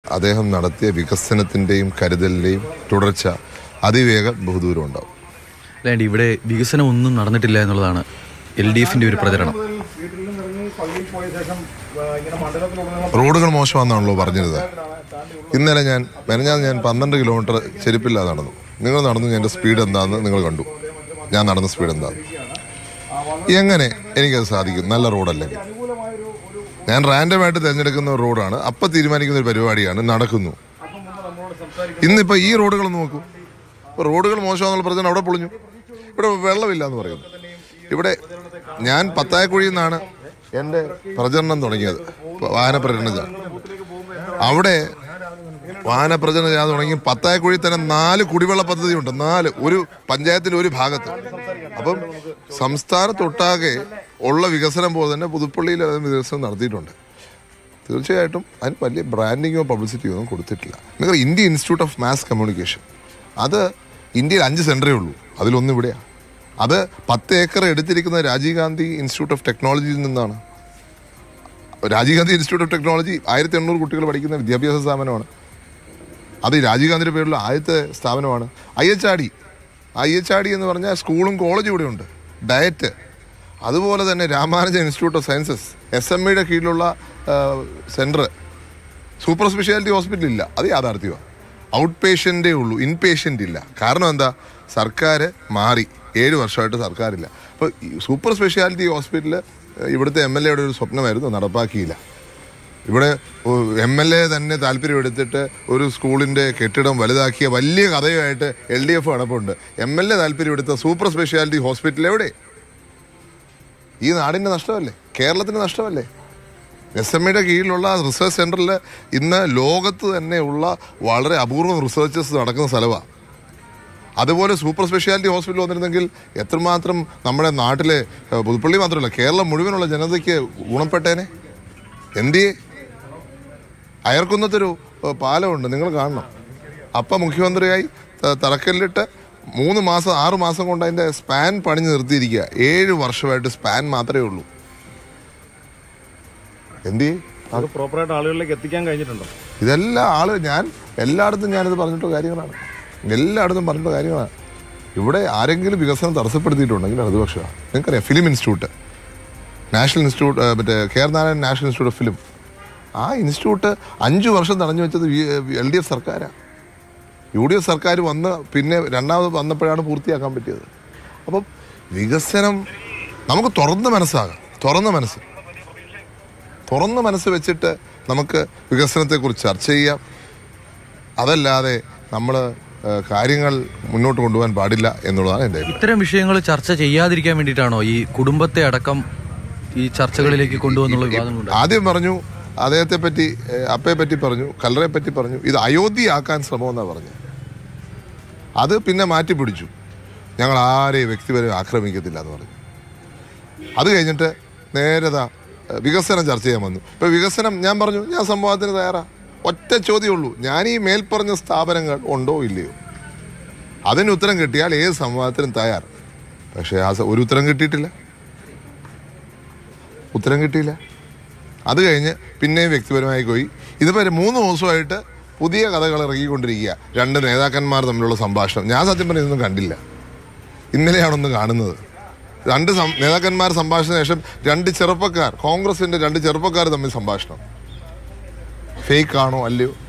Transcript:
അദ്ദേഹം നടത്തിയ വികസനത്തിൻ്റെയും കരുതലിൻ്റെയും തുടർച്ച അതിവേഗം ബഹുദൂരം ഉണ്ടാവും അല്ലാണ്ട് ഇവിടെ വികസനം ഒന്നും നടന്നിട്ടില്ല എന്നുള്ളതാണ് എൽ ഡി എഫിന്റെ ഒരു പ്രചരണം വീട്ടിൽ നിന്ന് ഇറങ്ങി പള്ളിയിൽ പോയ ശേഷം ആ, ഇങ്ങനെ മണ്ഡലത്തിലുടനീളം റോഡുകൾ മോശമാണെന്നാണല്ലോ പറഞ്ഞിരുന്നത് ഇന്നലെ ഞാൻ മെനഞ്ഞാൽ ഞാൻ പന്ത്രണ്ട് കിലോമീറ്റർ ചെരുപ്പില്ലാതെ നടന്നു നിങ്ങൾ നടന്നു എൻ്റെ സ്പീഡ് എന്താണെന്ന് നിങ്ങൾ കണ്ടു ഞാൻ നടന്ന സ്പീഡ് എന്താന്ന് എങ്ങനെ എനിക്കത് സാധിക്കും നല്ല റോഡല്ലെങ്കിൽ ഞാൻ റാൻഡമായിട്ട് തിരഞ്ഞെടുക്കുന്ന ഒരു റോഡാണ് അപ്പം തീരുമാനിക്കുന്ന ഒരു പരിപാടിയാണ് നടക്കുന്നു ഇന്നിപ്പോൾ ഈ റോഡുകൾ നോക്കൂ ഇപ്പോൾ റോഡുകൾ മോശമാണെന്നുള്ള പ്രശ്നം അവിടെ പൊളിഞ്ഞു ഇവിടെ വെള്ളമില്ല എന്ന് പറയുന്നു ഇവിടെ ഞാൻ പത്തായക്കുഴിയിൽ നിന്നാണ് എൻ്റെ പ്രചരണം തുടങ്ങിയത് വാഹന പ്രചരണ ജാഥ. അവിടെ വാഹന പ്രചരണ ജാഥ തുടങ്ങി പത്തായക്കുഴി തന്നെ നാല് കുടിവെള്ള പദ്ധതിയുണ്ട് നാല് ഒരു പഞ്ചായത്തിൽ ഒരു ഭാഗത്ത് അപ്പം സംസ്ഥാനത്തൊട്ടാകെ ഉള്ള വികസനം പോലെ തന്നെ പുതുപ്പള്ളിയിൽ അതിന് വികസനം നടത്തിയിട്ടുണ്ട് തീർച്ചയായിട്ടും അതിന് വലിയ ബ്രാൻഡിങ്ങോ പബ്ലിസിറ്റിയോ ഒന്നും കൊടുത്തിട്ടില്ല നിങ്ങൾ India institute of mass communication അത് ഇന്ത്യയിൽ അഞ്ച് സെൻറ്ററേ ഉള്ളൂ അതിലൊന്നും ഇവിടെയാണ് അത് പത്ത് ഏക്കർ എടുത്തിരിക്കുന്ന രാജീവ് ഗാന്ധി ഇൻസ്റ്റിറ്റ്യൂട്ട് ഓഫ് ടെക്നോളജിയിൽ നിന്നാണ് Rajiv Gandhi institute of technology ആയിരത്തി എണ്ണൂറ് കുട്ടികൾ പഠിക്കുന്ന വിദ്യാഭ്യാസ സ്ഥാപനമാണ് അത് ഈ രാജീവ് ഗാന്ധിയുടെ പേരിലുള്ള ആദ്യത്തെ സ്ഥാപനമാണ് I H R D I H R D എന്ന് പറഞ്ഞാൽ സ്കൂളും കോളേജും ഇവിടെ ഉണ്ട് ഡയറ്റ് അതുപോലെ തന്നെ Ramanujan institute of sciences S M ഇയുടെ കീഴിലുള്ള സെൻറ്റർ സൂപ്പർ സ്പെഷ്യാലിറ്റി ഹോസ്പിറ്റൽ ഇല്ല അത് യാഥാർത്ഥ്യമാണ് ഔട്ട് പേഷ്യൻ്റേ ഉള്ളൂ ഇൻ പേഷ്യൻ്റ് ഇല്ല കാരണം എന്താ സർക്കാർ മാറി ഏഴ് വർഷമായിട്ട് സർക്കാരില്ല അപ്പോൾ സൂപ്പർ സ്പെഷ്യാലിറ്റി ഹോസ്പിറ്റൽ ഇവിടുത്തെ എം എൽ എയുടെ ഒരു സ്വപ്നമായിരുന്നു നടപ്പാക്കിയില്ല ഇവിടെ എം എൽ എ തന്നെ താല്പര്യമെടുത്തിട്ട് ഒരു സ്കൂളിൻ്റെ കെട്ടിടം വലുതാക്കിയ വലിയ കഥയുമായിട്ട് എൽ ഡി എഫ് നടപ്പുണ്ട് എം എൽ എ താല്പര്യമെടുത്ത സൂപ്പർ സ്പെഷ്യാലിറ്റി ഹോസ്പിറ്റൽ എവിടെ ഈ നാടിൻ്റെ നഷ്ടമല്ലേ കേരളത്തിൻ്റെ നഷ്ടമല്ലേ എസ് എം ഇയുടെ കീഴിലുള്ള റിസർച്ച് സെൻറ്ററിൽ ഇന്ന് ലോകത്ത് തന്നെയുള്ള വളരെ അപൂർവം റിസർച്ചസ് നടക്കുന്ന സ്ഥലമാണ് അതുപോലെ സൂപ്പർ സ്പെഷ്യാലിറ്റി ഹോസ്പിറ്റൽ വന്നിരുന്നെങ്കിൽ എത്രമാത്രം നമ്മുടെ നാട്ടിലെ ഏഹ്, പുതുപ്പള്ളി മാത്രമല്ല കേരളം മുഴുവനുള്ള ജനതയ്ക്ക് ഗുണപ്പെട്ടേനെ എന്തിയേ അയർക്കുന്നത്തൊരു ഏഹ്, പാലമുണ്ട് നിങ്ങൾ കാണണം അപ്പം മുഖ്യമന്ത്രിയായി ത- തറക്കല്ലിട്ട് മൂന്ന് മാസം ആറ് മാസം കൊണ്ട് അതിൻ്റെ സ്പാൻ പണിഞ്ഞ് നിർത്തിയിരിക്കുക ഏഴ് വർഷമായിട്ട് സ്പാൻ മാത്രമേ ഉള്ളൂ എന്തിയേ അത് പ്രോപ്പറായിട്ട് ആളുകളിലേക്ക് എത്തിക്കാൻ കഴിഞ്ഞിട്ടുണ്ടോ ഇതെല്ലാം ആള് ഞാൻ എല്ലായിടത്തും ഞാനിത് പറഞ്ഞിട്ടുള്ള കാര്യങ്ങളാണ് എല്ലായിടത്തും പറഞ്ഞിട്ടുള്ള കാര്യങ്ങളാണ് ഇവിടെ ആരെങ്കിലും വികസനം തടസ്സപ്പെടുത്തിയിട്ടുണ്ടെങ്കിൽ അത് പക്ഷമാണ് നിങ്ങൾക്കറിയാം ഫിലിം ഇൻസ്റ്റിറ്റ്യൂട്ട് നാഷണൽ ഇൻസ്റ്റിറ്റ്യൂട്ട് ഏഹ്, മറ്റേ K R Narayanan national institute of film ആ ഇൻസ്റ്റിറ്റ്യൂട്ട് അഞ്ച് വർഷം തടഞ്ഞു വെച്ചത് എൽ ഡി എഫ് സർക്കാരാണ് യു ഡി എഫ് സർക്കാർ വന്ന് പിന്നെ രണ്ടാമത് വന്നപ്പോഴാണ് പൂർത്തിയാക്കാൻ പറ്റിയത് അപ്പം വികസനം നമുക്ക് തുറന്ന മനസ്സാകാം തുറന്ന മനസ്സ് തുറന്ന മനസ്സ് വെച്ചിട്ട് നമുക്ക് വികസനത്തെക്കുറിച്ച് ചർച്ച ചെയ്യാം അതല്ലാതെ നമ്മൾ കാര്യങ്ങൾ മുന്നോട്ട് കൊണ്ടുപോകാൻ പാടില്ല എന്നുള്ളതാണ് എൻ്റെ അഭിപ്രായം. ഇത്തരം വിഷയങ്ങൾ ചർച്ച ചെയ്യാതിരിക്കാൻ വേണ്ടിയിട്ടാണോ ഈ കുടുംബത്തെ അടക്കം ഈ ചർച്ചകളിലേക്ക് കൊണ്ടുവന്നുള്ള വിവാദങ്ങളുണ്ട് ആദ്യം പറഞ്ഞു അദ്ദേഹത്തെ പറ്റി ഏഹ്, അപ്പയെ പറ്റി പറഞ്ഞു കല്ലറെ പറ്റി പറഞ്ഞു ഇത് അയോധ്യയാക്കാൻ ശ്രമമെന്നാണ് പറഞ്ഞു അത് പിന്നെ മാറ്റി പിടിച്ചു ഞങ്ങൾ ആരെയും വ്യക്തിപരം ആക്രമിക്കത്തില്ല എന്ന് പറഞ്ഞു അത് കഴിഞ്ഞിട്ട് നേരെ ദാ, ഏഹ്, വികസനം ചർച്ച ചെയ്യാൻ വന്നു ഇപ്പൊ വികസനം ഞാൻ പറഞ്ഞു ഞാൻ സംവാദത്തിന് തയ്യാറാ ഒറ്റ ചോദ്യമുള്ളൂ ഞാൻ ഈ മേൽപ്പറഞ്ഞ സ്ഥാപനങ്ങൾ ഉണ്ടോ ഇല്ലയോ അതിന് ഉത്തരം കിട്ടിയാൽ ഏത് സംവാദത്തിനും തയ്യാർ പക്ഷേ ആ സ- ഒരു ഉത്തരം കിട്ടിയിട്ടില്ല ഉത്തരം കിട്ടിയില്ല അത് കഴിഞ്ഞ് പിന്നെയും വ്യക്തിപരമായി പോയി ഇതുവരെ മൂന്ന് ദിവസമായിട്ട് പുതിയ കഥകൾ ഇറങ്ങിക്കൊണ്ടിരിക്കുക രണ്ട് നേതാക്കന്മാർ തമ്മിലുള്ള സംഭാഷണം ഞാൻ സത്യം പറഞ്ഞ ഇതൊന്നും കണ്ടില്ല ഇന്നലെയാണൊന്ന് കാണുന്നത് രണ്ട് സം- നേതാക്കന്മാർ സംഭാഷണ ശേഷം രണ്ട് ചെറുപ്പക്കാർ കോൺഗ്രസിന്റെ രണ്ട് ചെറുപ്പക്കാർ തമ്മിൽ സംഭാഷണം ഫേക്ക് ആണോ അല്ലയോ